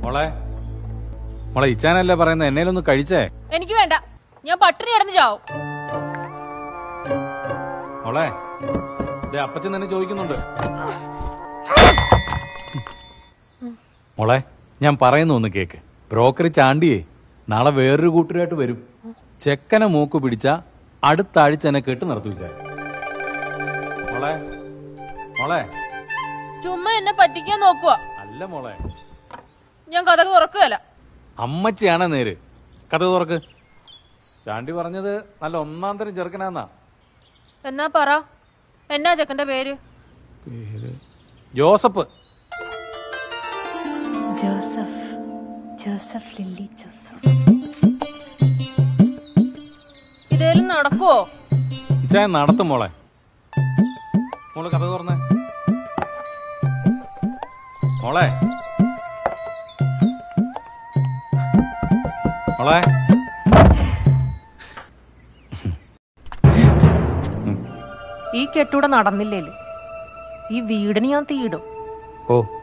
മോളെ മോളെ ഇച്ചാനല്ലേ പറയുന്നത് എന്നേലൊന്ന് കഴിച്ചേ എനിക്ക് വേണ്ട ഞാൻ പട്ടിണി കിടന്ന് ചാവും മോളെ ദേ അപ്പച്ചൻ തന്നെ ചോദിക്കുന്നുണ്ട് മോളെ ഞാൻ പറയുന്ന ഒന്ന് കേക്ക് ബ്രോക്കറി ചാണ്ടിയേ നാളെ വേറൊരു കൂട്ടരുമായിട്ട് വരും ചെക്കനെ മൂക്ക് പിടിച്ച അടുത്ത ആഴ്ച എന്നെ കെട്ട് നിർത്തി വെച്ചാൽ മോളെ മോളെ ചുമ്മാ എന്നെ പറ്റിക്കാൻ നോക്കുക അല്ല മോളെ ഞാൻ കഥ തുറക്കുകയല്ല അമ്മച്ചിയാണ് നേര് കഥ തുറക്ക് ചാണ്ടി പറഞ്ഞത് നല്ല ഒന്നാം തരം ചെറുക്കനാന്നാ എന്നാ പറ എന്നാ ചെക്കന്റെ പേര് ജോസഫ് ജോസഫ് ജോസഫ് ലില്ലി ജോസഫ് ഇതേലും നടക്കുവോ ഇച്ചായ നടത്തും മോളെ മോള് കഥ തുറന്നേ മോളെ മോളെ ഈ കെട്ടൂടെ നടന്നില്ലേല് ഈ വീടിന് ഞാൻ തീയിടും ഓ